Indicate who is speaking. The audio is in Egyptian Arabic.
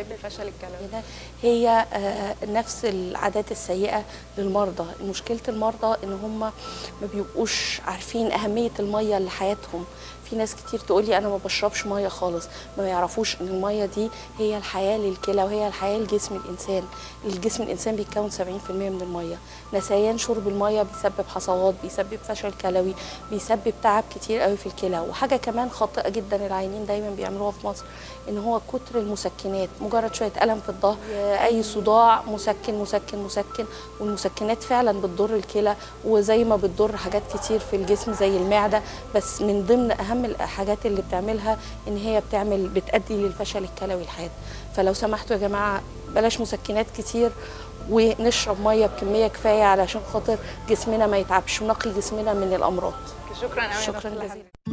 Speaker 1: ازاي بالفشل الكلوي
Speaker 2: كده هي آه، نفس العادات السيئه للمرضى مشكله المرضى ان هم ما بيبقوش عارفين اهميه الميه لحياتهم في ناس كتير تقول لي انا ما بشربش ميه خالص ما يعرفوش ان الميه دي هي الحياه للكلى وهي الحياه لجسم الانسان الجسم الانسان بيتكون 70% من الميه نسيان شرب الميه بيسبب حصوات بيسبب فشل كلوي بيسبب تعب كتير قوي في الكلى وحاجه كمان خاطئه جدا العيانين دايما بيعملوها في مصر ان هو كتر المسكنات مجرد شويه الم في الظهر اي صداع مسكن مسكن مسكن والمسكنات فعلا بتضر الكلى وزي ما بتضر حاجات كتير في الجسم زي المعده بس من ضمن اهم الحاجات اللي بتعملها ان هي بتعمل بتؤدي للفشل الكلوي الحاد فلو سمحتوا يا جماعه بلاش مسكنات كتير ونشرب ميه بكميه كفايه علشان خاطر جسمنا ما يتعبش ونقي جسمنا من الامراض
Speaker 1: شكرا قوي يا
Speaker 2: شكرا
Speaker 1: دكتور لحد.
Speaker 2: جزيلا